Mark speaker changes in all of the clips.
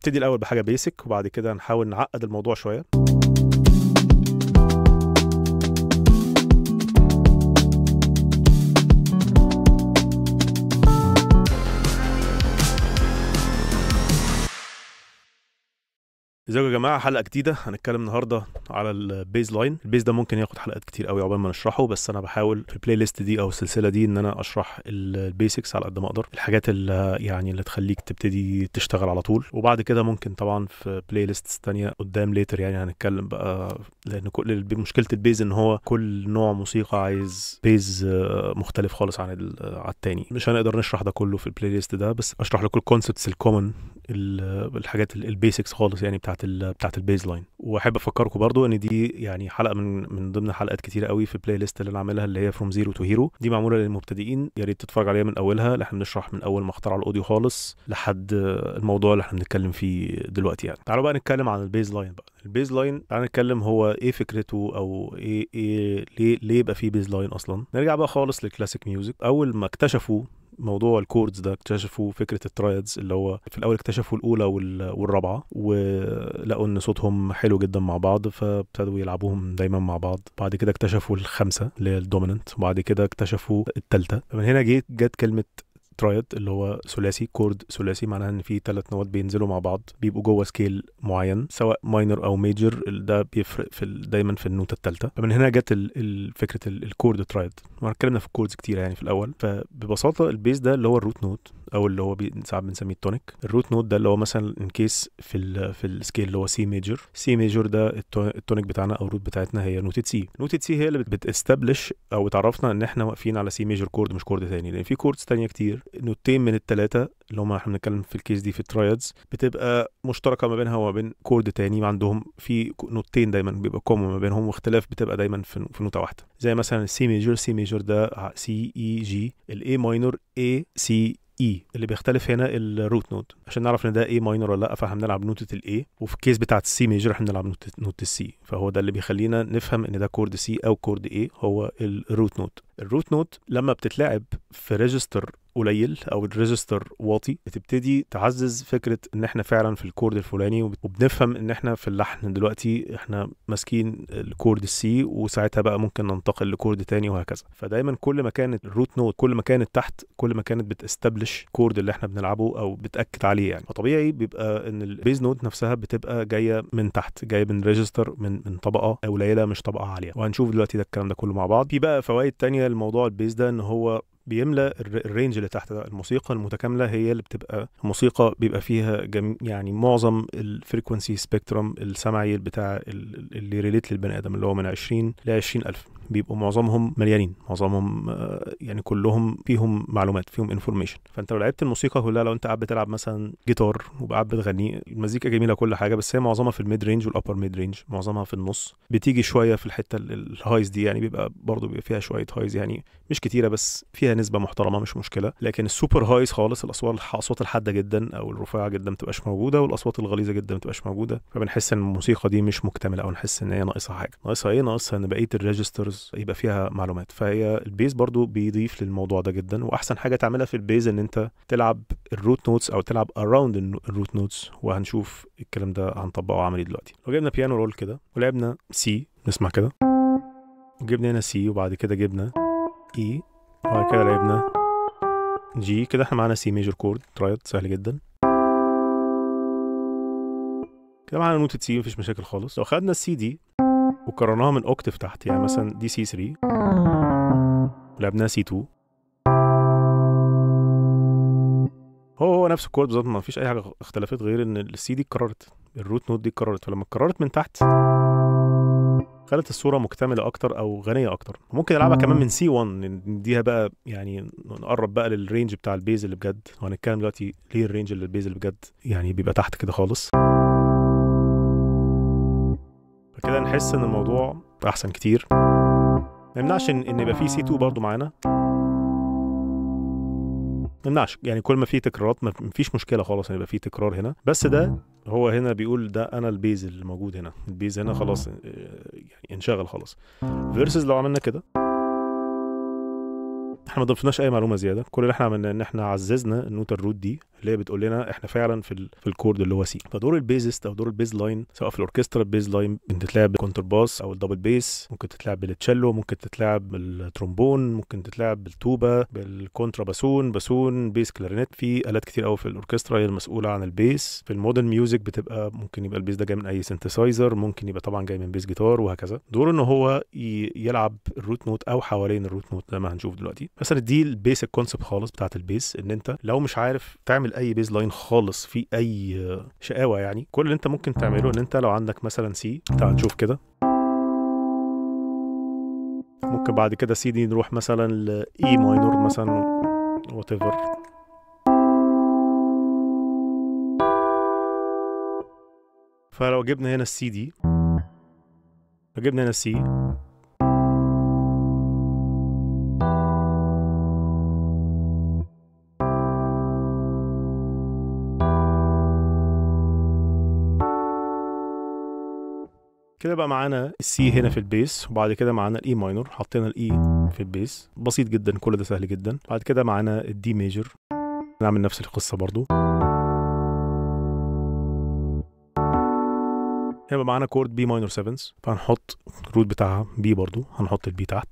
Speaker 1: نبتدي الاول بحاجه بيسك وبعد كده نحاول نعقد الموضوع شويه ازيكم يا جماعه حلقه جديده هنتكلم النهارده على البيز لاين البيز ده ممكن ياخد حلقات كتير قوي عقبال ما نشرحه بس انا بحاول في البلاي ليست دي او السلسله دي ان انا اشرح البيسكس على قد ما اقدر الحاجات اللي يعني اللي تخليك تبتدي تشتغل على طول وبعد كده ممكن طبعا في بلاي ليست تانية قدام ليتر يعني هنتكلم بقى لان كل مشكله البيز ان هو كل نوع موسيقى عايز بيز مختلف خالص عن عن التاني مش هنقدر نشرح ده كله في البلاي ليست ده بس اشرح لكم الكونسبتس الكومن الحاجات البيسكس خالص يعني بتاعت ال بتاعت البيز لاين واحب افكركم برضو ان دي يعني حلقه من من ضمن حلقات كتيره قوي في البلاي ليست اللي انا عاملها اللي هي فروم زيرو تو هيرو دي معموله للمبتدئين يا ريت تتفرج عليها من اولها احنا بنشرح من اول ما اخترعوا الاوديو خالص لحد الموضوع اللي احنا بنتكلم فيه دلوقتي يعني تعالوا بقى نتكلم عن البيز لاين بقى البيز لاين تعالوا نتكلم هو ايه فكرته او ايه ايه ليه ليه يبقى فيه بيز لاين اصلا نرجع بقى خالص للكلاسيك ميوزك اول ما اكتشفوا موضوع الكوردز ده اكتشفوا فكره الترايدز اللي هو في الاول اكتشفوا الاولى والرابعه ولقوا ان صوتهم حلو جدا مع بعض فابتدوا يلعبوهم دايما مع بعض بعد كده اكتشفوا الخمسه اللي هي الدوميننت وبعد كده اكتشفوا الثالثه من هنا جت جت كلمه ترايد اللي هو ثلاثي كورد ثلاثي معناها ان في ثلاث نوات بينزلوا مع بعض بيبقوا جوه سكيل معين سواء ماينر او ميجر ده بيفرق في دايما في النوتة الثالثه فمن هنا جت فكره الكورد ترايد اتكلمنا في الكوردز كتير يعني في الاول فببساطه البيز ده اللي هو الروت نوت او اللي هو ساعات بنسميه التونيك الروت نوت ده اللي هو مثلا ان كيس في ال في السكيل اللي هو سي ميجر سي ميجر ده التونيك بتاعنا او الروت بتاعتنا هي نوتة سي نوتة سي هي اللي بتستبلش او بتعرفنا ان احنا واقفين على سي ميجر كورد مش كورد تاني لان في كوردز تانية كتير نوتين من الثلاثه اللي هم احنا بنتكلم في الكيس دي في الترايدز بتبقى مشتركه ما بينها وما بين كورد تاني عندهم في نوتين دايما بيبقى كومن ما بينهم واختلاف بتبقى دايما في, في نوته واحده زي مثلا السي ميجر سي ميجر ده سي اي جي الاي ماينور اي سي اي اللي بيختلف هنا الروت نوت عشان نعرف ان ده اي ماينر ولا لا فاحنا بنلعب نوتة الاي وفي الكيس بتاعت السي ميجر احنا بنلعب نوتة نوت السي فهو ده اللي بيخلينا نفهم ان ده كورد سي او كورد اي هو الروت نوت الروت نوت لما بتتلعب في ريجستر قليل او الريجستر واطي بتبتدي تعزز فكره ان احنا فعلا في الكورد الفلاني وبنفهم ان احنا في اللحن دلوقتي احنا ماسكين الكورد السي وساعتها بقى ممكن ننتقل لكورد تاني وهكذا فدايما كل ما كانت الروت نوت كل ما كانت تحت كل ما كانت بتستبلش كورد اللي احنا بنلعبه او بتاكد عليه يعني فطبيعي بيبقى ان البيز نوت نفسها بتبقى جايه من تحت جايه من ريجستر من من طبقه قليله مش طبقه عاليه وهنشوف دلوقتي ده الكلام ده كله مع بعض في بقى فوائد تانية لموضوع البيز ده ان هو بيملى الرينج اللي تحت ده الموسيقى المتكامله هي اللي بتبقى موسيقى بيبقى فيها جم... يعني معظم الفريكونسي سبيكترم السمعي بتاع اللي ريليت للبني ادم اللي هو من 20 ل 20000 بيبقوا معظمهم مليانين معظمهم يعني كلهم فيهم معلومات فيهم انفورميشن فانت لو لعبت الموسيقى كلها لو انت قاعد بتلعب مثلا جيتار وقاعد بتغني المزيكا جميله كل حاجه بس هي معظمها في الميد رينج والابر ميد رينج معظمها في النص بتيجي شويه في الحته الهايز دي يعني بيبقى برضه بيبقى فيها شويه هايز يعني مش كتيره بس فيها نسبه محترمه مش مشكله لكن السوبر هايز خالص الاصوات الاصوات الحاده جدا او الرفيعه جدا ما بتبقاش موجوده والاصوات الغليظه جدا ما بتبقاش موجوده فبنحس ان الموسيقى دي مش مكتمله او نحس ان هي ناقصها حاجه ناقصها ايه ناقصها ان بقيه الريجسترز يبقى فيها معلومات فهي البيز برضو بيضيف للموضوع ده جدا واحسن حاجه تعملها في البيز ان انت تلعب الروت نوتس او تلعب اراوند الروت نوتس وهنشوف الكلام ده هنطبقه عملي دلوقتي لو جبنا بيانو رول كده ولعبنا سي نسمع كده وجبنا هنا سي وبعد كده جبنا اي وبعد كده لعبنا جي كده احنا معانا سي ميجر كورد ترايد سهل جدا كده معانا نوتة سي مفيش مشاكل خالص لو خدنا السي دي وكررناها من اوكتيف تحت يعني مثلا دي سي 3 لعبناها سي 2 هو هو نفس الكورد بالظبط ما فيش اي حاجه اختلفت غير ان السي دي اتكررت الروت نوت دي اتكررت فلما اتكررت من تحت خلت الصوره مكتمله اكتر او غنيه اكتر ممكن العبها كمان من سي 1 نديها بقى يعني نقرب بقى للرينج بتاع البيز اللي بجد وهنتكلم دلوقتي ليه الرينج اللي البيز اللي بجد يعني بيبقى تحت كده خالص فكده نحس ان الموضوع احسن كتير ما يمنعش ان يبقى في سي 2 برضه معانا ما يمنعش يعني كل ما في تكرارات ما فيش مشكله خالص ان يبقى في تكرار هنا بس ده هو هنا بيقول ده انا البيز اللي موجود هنا البيز هنا خلاص يعني انشغل خلاص فيرسز لو عملنا كده احنا ما ضفناش اي معلومه زياده كل اللي احنا عملناه ان احنا عززنا النوتة الروت دي اللي هي بتقول لنا احنا فعلا في ال... في الكورد اللي هو سي فدور البيزست او دور البيز لاين سواء في الاوركسترا البيز لاين ممكن تتلعب بالكونتر باس او الدبل بيس ممكن تتلعب بالتشيلو ممكن تتلعب بالترومبون ممكن تتلعب بالتوبا بالكونترا باسون باسون بيس كلارينيت في الات كتير قوي في الاوركسترا هي المسؤوله عن البيس في المودرن ميوزك بتبقى ممكن يبقى البيس ده جاي من اي سنتسايزر ممكن يبقى طبعا جاي من بيس جيتار وهكذا دور ان هو ي... يلعب الروت نوت او حوالين الروت نوت زي ما هنشوف دلوقتي مثلا دي البيسك كونسبت خالص بتاعت البيس ان انت لو مش عارف تعمل اي بيز لاين خالص في اي شقاوه يعني كل اللي انت ممكن تعمله ان انت لو عندك مثلا سي تعال نشوف كده ممكن بعد كده سي دي نروح مثلا لاي ماينور مثلا وات ايفر فلو جبنا هنا السي دي لو جبنا هنا السي كده بقى معانا السي هنا في البيس وبعد كده معانا الاي ماينور حطينا الاي في البيس بسيط جدا كل ده سهل جدا بعد كده معانا الدي ميجر نعمل نفس القصة برضو هيبقى معانا كورد بي ماينور 7 فهنحط الروت بتاعها بي برضو هنحط البي تحت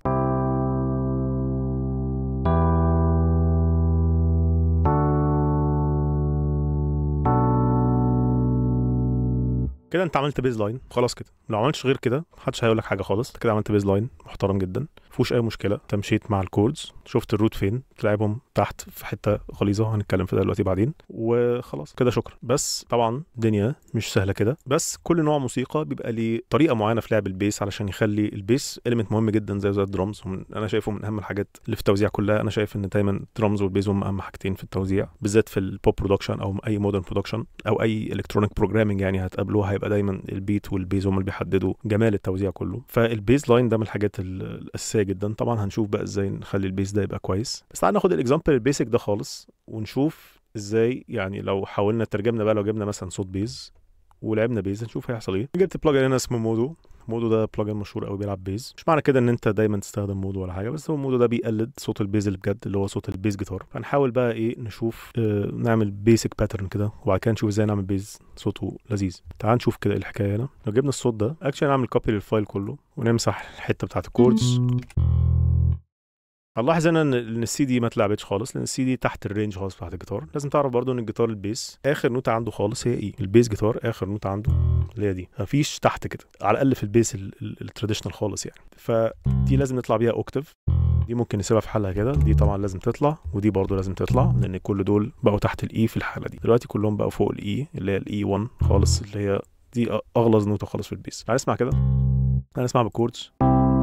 Speaker 1: كده انت عملت بيز لاين خلاص كده لو عملتش غير كده محدش هيقول لك حاجه خالص انت كده عملت بيز لاين محترم جدا مفيهوش اي مشكله انت مشيت مع الكوردز شفت الروت فين تلعبهم تحت في حته غليظه هنتكلم في ده دلوقتي بعدين وخلاص كده شكرا بس طبعا الدنيا مش سهله كده بس كل نوع موسيقى بيبقى ليه طريقه معينه في لعب البيس علشان يخلي البيس اليمنت مهم جدا زي زي الدرامز ومن انا شايفه من اهم الحاجات اللي في التوزيع كلها انا شايف ان دايما الدرامز والبيز هم اهم حاجتين في التوزيع بالذات في البوب برودكشن او اي مودرن برودكشن او اي الكترونيك بروجرامنج يعني هتقابلوه هيبقى دايما البيت والبيز هم اللي بيحددوا جمال التوزيع كله فالبيز لاين ده من الحاجات الاساسيه جدا طبعا هنشوف بقى ازاي نخلي البيس ده يبقى كويس بس تعال ناخد الاكزامبل البيسك ده خالص ونشوف ازاي يعني لو حاولنا ترجمنا بقى لو جبنا مثلا صوت بيز ولعبنا بيز هنشوف هيحصل ايه جبت بلجن هنا اسمه مودو مودو ده بلجن مشهور قوي بيلعب بيز مش معنى كده ان انت دايما تستخدم مودو ولا حاجه بس هو مودو ده بيقلد صوت البيز اللي بجد اللي هو صوت البيز جيتار فنحاول بقى ايه نشوف اه نعمل بيسك باترن كده وبعد كده نشوف ازاي نعمل بيز صوته لذيذ تعال نشوف كده الحكايه هنا لو جبنا الصوت ده اكشن نعمل كوبي للفايل كله ونمسح الحته بتاعت الكوردز هنلاحظ هنا ان السي دي ما اتلعبتش خالص لان السي دي تحت الرينج خالص بتاعت الجيتار لازم تعرف برضو ان الجيتار البيس اخر نوتة عنده خالص هي ايه البيس جيتار اخر نوتة عنده اللي هي دي مفيش تحت كده على الاقل في البيس التراديشنال خالص يعني فدي لازم نطلع بيها اوكتيف دي ممكن نسيبها في حالها كده دي طبعا لازم تطلع ودي برضو لازم تطلع لان كل دول بقوا تحت الاي في الحاله دي دلوقتي كلهم بقوا فوق الاي اللي هي الاي 1 خالص اللي هي دي اغلظ نوتة خالص في البيس هنسمع كده هنسمع بالكوردز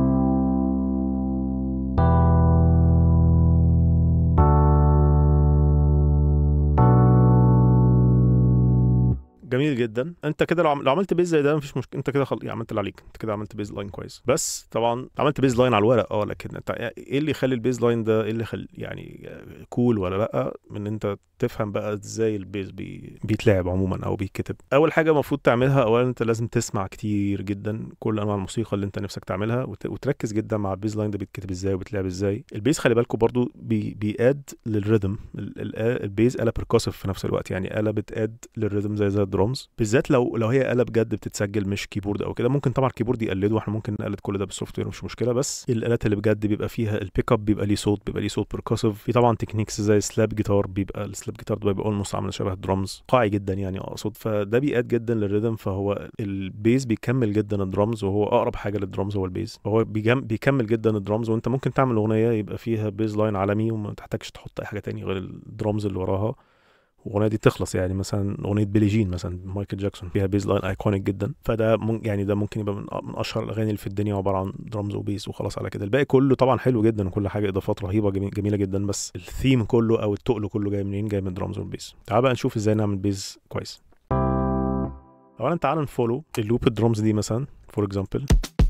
Speaker 1: جميل جدا انت كده لو, عم... لو عملت بيز زي ده مفيش مشكله انت كده خل... يعني عملت اللي عليك انت كده عملت بيز لاين كويس بس طبعا عملت بيز لاين على الورق اه لكن انت ايه اللي يخلي البيز لاين ده ايه اللي يخلي يعني كول ولا لا ان انت تفهم بقى ازاي البيز بي... بيتلعب عموما او بيتكتب اول حاجه المفروض تعملها اولا انت لازم تسمع كتير جدا كل انواع الموسيقى اللي انت نفسك تعملها وت... وتركز جدا مع البيز لاين ده بيتكتب ازاي وبيتلعب ازاي البيز خلي بالكم برضو بي... بياد للريذم ال... ال... البيز آلة بيركوسيف في نفس الوقت يعني آلة بتاد للريذم زي زي الدرامز بالذات لو لو هي آلة بجد بتتسجل مش كيبورد او كده ممكن طبعا الكيبورد يقلده واحنا ممكن نقلد كل ده بالسوفت وير مش مشكله بس الالات اللي بجد بيبقى فيها البيك اب بيبقى ليه صوت بيبقى ليه صوت بيركوسيف في طبعا تكنيكس زي سلاب جيتار بيبقى السلاب جيتار ده بيبقى اولموست عامل شبه الدرامز قاعي جدا يعني اقصد فده بيقاد جدا للريذم فهو البيز بيكمل جدا الدرامز وهو اقرب حاجه للدرامز هو البيز فهو بيكمل جدا الدرامز وانت ممكن تعمل اغنيه يبقى فيها بيز لاين عالمي وما تحتاجش تحط اي حاجه تاني غير الدرامز اللي وراها والاغنيه دي تخلص يعني مثلا اغنيه بيلي جين مثلا مايكل جاكسون فيها بيز لاين ايكونيك جدا فده من يعني ده ممكن يبقى من, من اشهر الاغاني اللي في الدنيا عباره عن درامز وبيز وخلاص على كده الباقي كله طبعا حلو جدا وكل حاجه اضافات رهيبه جميل جميله جدا بس الثيم كله او التقل كله جاي منين جاي من الدرامز والبيز تعال بقى نشوف ازاي نعمل بيز كويس اولا تعال نفولو اللوب الدرامز دي مثلا فور اكزامبل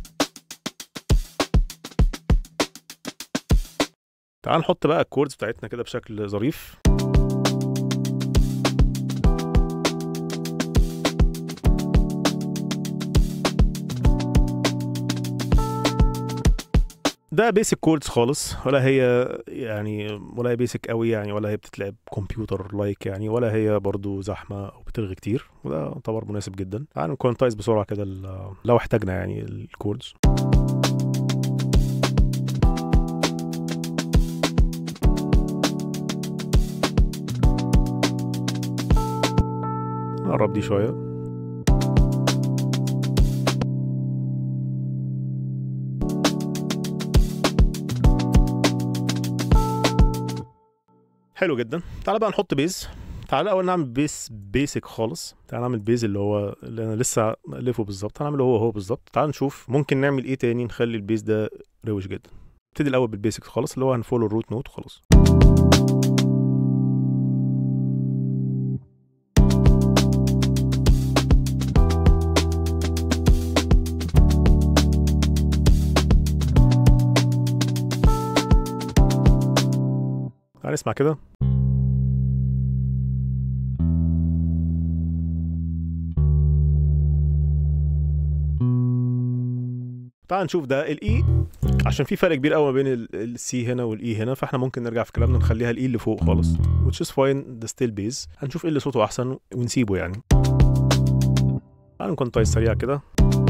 Speaker 1: تعال نحط بقى الكوردز بتاعتنا كده بشكل ظريف ده بيسك كوردز خالص ولا هي يعني ولا هي بيسك قوي يعني ولا هي بتتلعب كمبيوتر لايك يعني ولا هي برضو زحمه او بترغي كتير وده يعتبر مناسب جدا تعالوا نكونتايز بسرعه كده ال- لو احتاجنا يعني الكوردز نقرب دي شويه حلو جدا تعالى بقى نحط بيز تعالى اول نعمل بيس بيسك خالص تعالى نعمل بيز اللي هو اللي انا لسه مألفه بالظبط هنعمله هو هو بالظبط تعالى نشوف ممكن نعمل ايه تاني نخلي البيز ده روش جدا نبتدي الاول بالبيسك خالص اللي هو هنفولو الروت نوت وخلاص تعالى نسمع كده تعال نشوف ده الاي عشان في فرق كبير قوي ما بين السي هنا والاي هنا فاحنا ممكن نرجع في كلامنا نخليها الاي اللي فوق خالص which is fine ده ستيل بيز هنشوف ايه اللي صوته احسن ونسيبه يعني تعال نكون طيب سريع كده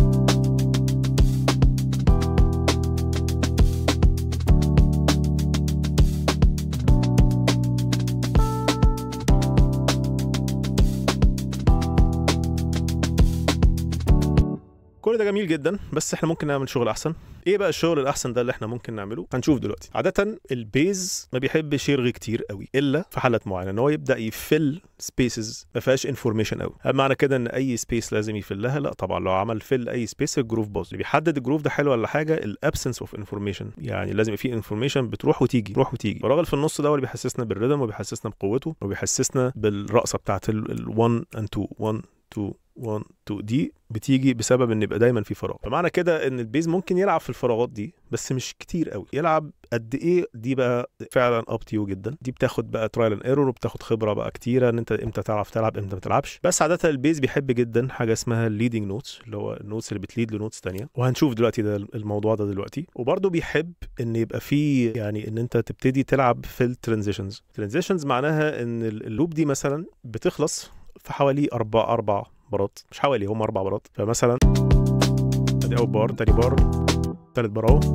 Speaker 1: كل ده جميل جدا بس احنا ممكن نعمل شغل احسن ايه بقى الشغل الاحسن ده اللي احنا ممكن نعمله هنشوف دلوقتي عاده البيز ما بيحبش يرغي كتير قوي الا في حالات معينه ان هو يبدا يفل سبيسز ما فيهاش انفورميشن قوي هل معنى كده ان اي سبيس لازم يفلها لا طبعا لو عمل فل اي سبيس الجروف باظ اللي بيحدد الجروف ده حلو ولا حاجه الابسنس اوف انفورميشن يعني لازم يبقى في انفورميشن بتروح وتيجي تروح وتيجي الراجل في النص ده هو اللي بيحسسنا بالريتم وبيحسسنا بقوته وبيحسسنا بالرقصه بتاعت ال 1 اند 2 1 2 1 2 دي بتيجي بسبب ان يبقى دايما في فراغ فمعنى كده ان البيز ممكن يلعب في الفراغات دي بس مش كتير قوي يلعب قد ايه دي بقى فعلا اب تو جدا دي بتاخد بقى ترايل اند ايرور وبتاخد خبره بقى كتيره ان انت امتى تعرف تلعب امتى ما تلعبش بس عاده البيز بيحب جدا حاجه اسمها الليدنج نوتس اللي هو النوتس اللي بتليد لنوتس تانية وهنشوف دلوقتي ده الموضوع ده دلوقتي وبرده بيحب ان يبقى في يعني ان انت تبتدي تلعب في الترانزيشنز الترانزيشنز معناها ان اللوب دي مثلا بتخلص في حوالي اربع اربع بارات مش حوالي هم اربع بارات فمثلا ادي اول بار تاني بار تالت بار اهو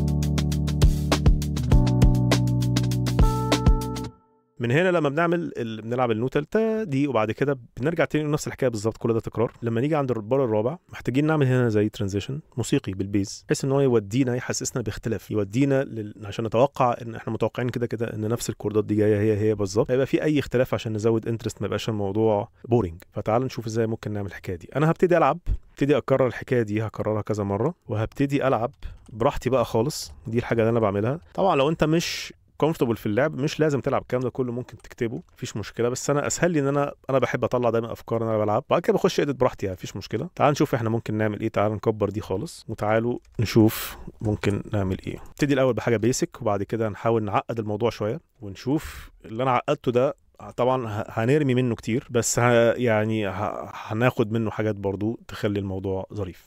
Speaker 1: من هنا لما بنعمل ال... بنلعب النوتة التا دي وبعد كده بنرجع تاني نفس الحكايه بالظبط كل ده تكرار لما نيجي عند البار الرابع محتاجين نعمل هنا زي ترانزيشن موسيقي بالبيز بحيث ان هو يودينا يحسسنا باختلاف يودينا لل... عشان نتوقع ان احنا متوقعين كده كده ان نفس الكوردات دي جايه هي هي بالظبط هيبقى في اي اختلاف عشان نزود انترست ما يبقاش الموضوع بورينج فتعال نشوف ازاي ممكن نعمل الحكايه دي انا هبتدي العب ابتدي اكرر الحكايه دي هكررها كذا مره وهبتدي العب براحتي بقى خالص دي الحاجه اللي انا بعملها طبعا لو انت مش كومفورتبل في اللعب مش لازم تلعب الكلام ده كله ممكن تكتبه مفيش مشكله بس انا اسهل لي ان انا انا بحب اطلع دايما افكار ان انا بلعب بعد كده بخش اديت براحتي يعني مفيش مشكله تعال نشوف احنا ممكن نعمل ايه تعال نكبر دي خالص وتعالوا نشوف ممكن نعمل ايه نبتدي الاول بحاجه بيسك وبعد كده نحاول نعقد الموضوع شويه ونشوف اللي انا عقدته ده طبعا ه- هنرمي منه كتير بس ه يعني ه- هناخد منه حاجات برضو تخلي الموضوع ظريف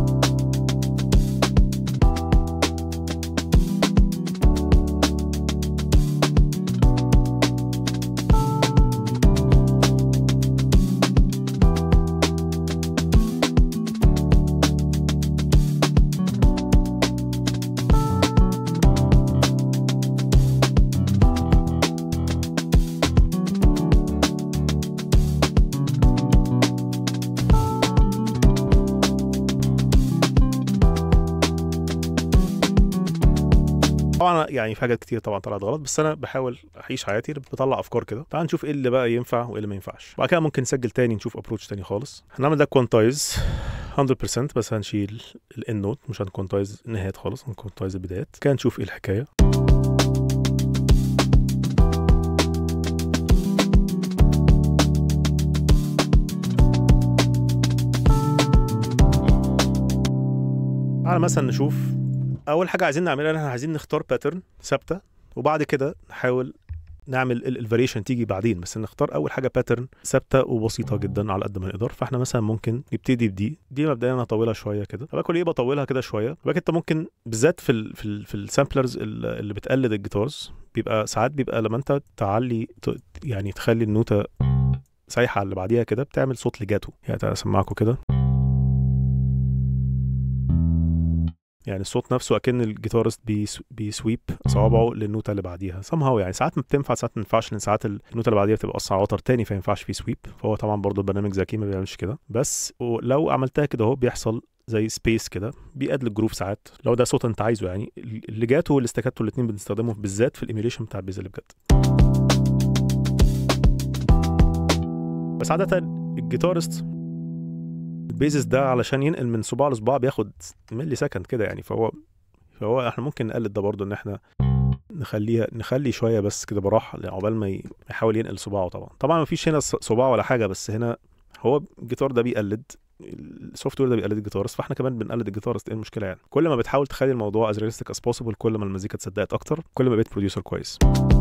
Speaker 1: طبعا يعني في حاجات كتير طبعا طلعت غلط بس انا بحاول اعيش حياتي بطلع افكار كده تعال نشوف ايه اللي بقى ينفع وايه اللي ما ينفعش بعد كده ممكن نسجل تاني نشوف ابروتش تاني خالص هنعمل ده كوانتايز 100% بس هنشيل الان نوت مش هنكونتايز النهايات خالص هنكونتايز البدايات كده نشوف ايه الحكايه تعالى مثلا نشوف اول حاجه عايزين نعملها ان احنا عايزين نختار باترن ثابته وبعد كده نحاول نعمل الفاريشن تيجي بعدين بس نختار اول حاجه باترن ثابته وبسيطه جدا على قد ما نقدر فاحنا مثلا ممكن نبتدي بدي دي مبدئيا انا هطولها شويه كده باكل ايه بطولها كده شويه باكل انت ممكن بالذات في ال في ال في السامبلرز اللي بتقلد الجيتارز بيبقى ساعات بيبقى لما انت تعلي ت- يعني تخلي النوتة سايحة على اللي بعديها كده بتعمل صوت لجاتو يعني تعالى اسمعكم كده يعني الصوت نفسه اكن الجيتارست بيس بيسويب صوابعه للنوتة اللي بعديها somehow يعني ساعات ما بتنفع ساعات ما تنفعش لان ساعات النوتة اللي بعديها بتبقى اصلا على وتر تاني فما ينفعش فيه سويب فهو طبعا برضه البرنامج ذكي ما بيعملش كده بس لو عملتها كده اهو بيحصل زي سبيس كده بيقاد الجروف ساعات لو ده صوت انت عايزه يعني الليجاتو والاستاكاتو الاثنين بنستخدمهم بالذات في الايميوليشن بتاع البيز اللي بجد بس عادة الجيتارست البيزس ده علشان ينقل من صباع لصباع بياخد ملي سكند كده يعني فهو فهو احنا ممكن نقلد ده برضه ان احنا نخليها نخلي شويه بس كده براحه عقبال ما ي- ما يحاول ينقل صباعه طبعا طبعا ما فيش هنا ص- صباع ولا حاجه بس هنا هو الجيتار ده بيقلد السوفت وير ده بيقلد الجيتارست فاحنا كمان بنقلد الجيتارست ايه المشكله يعني كل ما بتحاول تخلي الموضوع از ريالستيك از بوسيبل كل ما المزيكا تصدقت اكتر كل ما بقيت بروديوسر كويس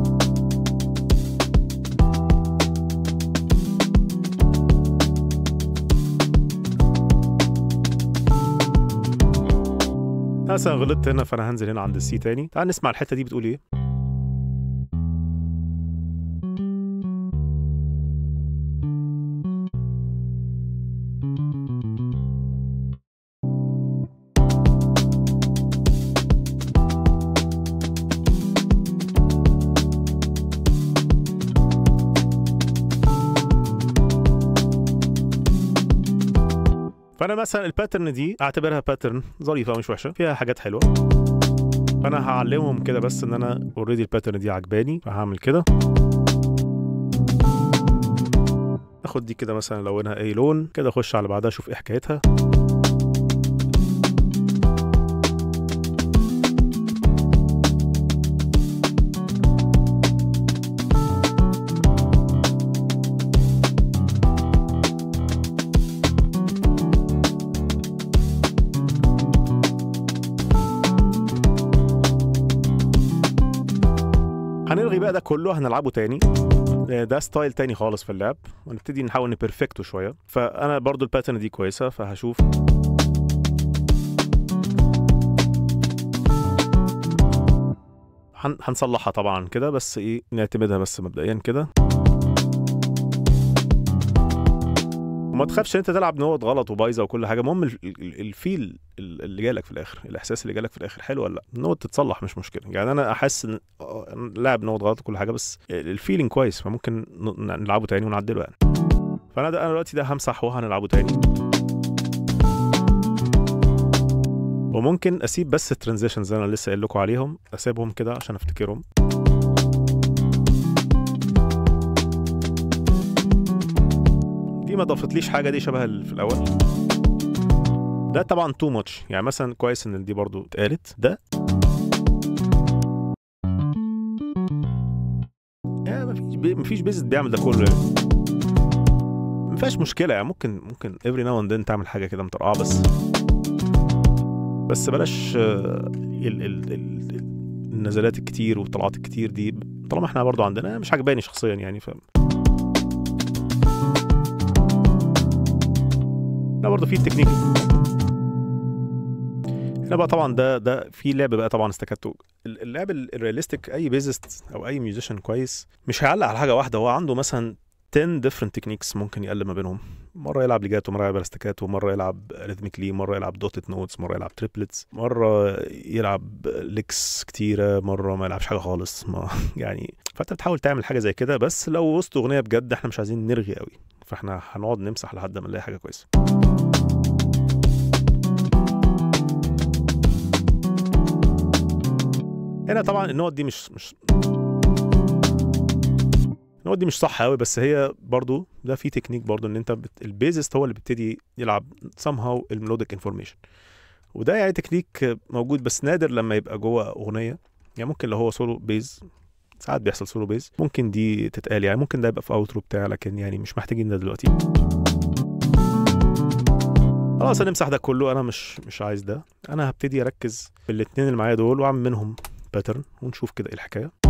Speaker 1: مثلا غلطت هنا فانا هنزل هنا عند السي تاني تعال نسمع الحته دي بتقول ايه فانا مثلا الباترن دي اعتبرها باترن ظريفه مش وحشه فيها حاجات حلوه فانا هعلمهم كده بس ان انا اوريدي الباترن دي عجباني فهعمل كده اخد دي كده مثلا لونها اي لون كده اخش على بعدها اشوف ايه حكايتها هنلغي بقى ده كله هنلعبه تاني ده ستايل تاني خالص في اللعب ونبتدي نحاول نبرفكته شويه فانا برضو الباترن دي كويسه فهشوف هن- هنصلحها طبعا كده بس ايه نعتمدها بس مبدئيا كده وما تخافش ان انت تلعب نوت غلط وبايظه وكل حاجه المهم ال- ال- الفيل اللي جالك في الاخر الاحساس اللي جالك في الاخر حلو ولا لا النوت تتصلح مش مشكله يعني انا احس ان آه، أنا لاعب نوت غلط وكل حاجه بس الفيلينج كويس فممكن ن- نلعبه تاني ونعدله يعني فانا ده انا دلوقتي ده همسحه وهنلعبه تاني وممكن اسيب بس الترانزيشنز اللي انا لسه قايل لكم عليهم اسيبهم كده عشان افتكرهم دي ما ضافتليش حاجه دي شبه اللي في الاول ده طبعا تو ماتش يعني مثلا كويس ان دي برضو اتقالت ده يعني مفيش بي- مفيش بيزنس بيعمل ده كله يعني ما فيهاش مشكله يعني ممكن ممكن افري ناو اند تعمل حاجه كده مطرقعه بس بس بلاش آه، ال ال ال النزلات الكتير والطلعات الكتير دي طالما احنا برضو عندنا مش عجباني شخصيا يعني ف لا برضه في التكنيك هنا بقى طبعا ده ده في لعب بقى طبعا استكاتو اللعب ال- الرياليستيك اي بيزست او اي ميوزيشن كويس مش هيعلق على حاجه واحده هو عنده مثلا 10 different techniques ممكن يقلب ما بينهم مره يلعب ليجاتو مره يلعب استكاتو مره يلعب ريثميكلي مره يلعب دوتد نوتس مره يلعب تريبلتس مره يلعب ليكس كتيره مره ما يلعبش حاجه خالص ما يعني فانت بتحاول تعمل حاجه زي كده بس لو وسط اغنيه بجد احنا مش عايزين نرغي قوي فاحنا هنقعد نمسح لحد ما نلاقي حاجه كويسه هنا طبعا النقط دي مش مش النقط دي مش صح قوي بس هي برضو ده في تكنيك برضو ان انت بت... البيزست هو اللي بيبتدي يلعب somehow الميلوديك انفورميشن وده يعني تكنيك موجود بس نادر لما يبقى جوه اغنيه يعني ممكن لو هو سولو بيز ساعات بيحصل سولو بيز ممكن دي تتقال يعني ممكن ده يبقى في اوترو بتاع لكن يعني مش محتاجين ده دلوقتي خلاص هنمسح ده كله انا مش مش عايز ده انا هبتدي اركز في الاتنين اللي معايا دول واعمل منهم باترن ونشوف كده ايه الحكايه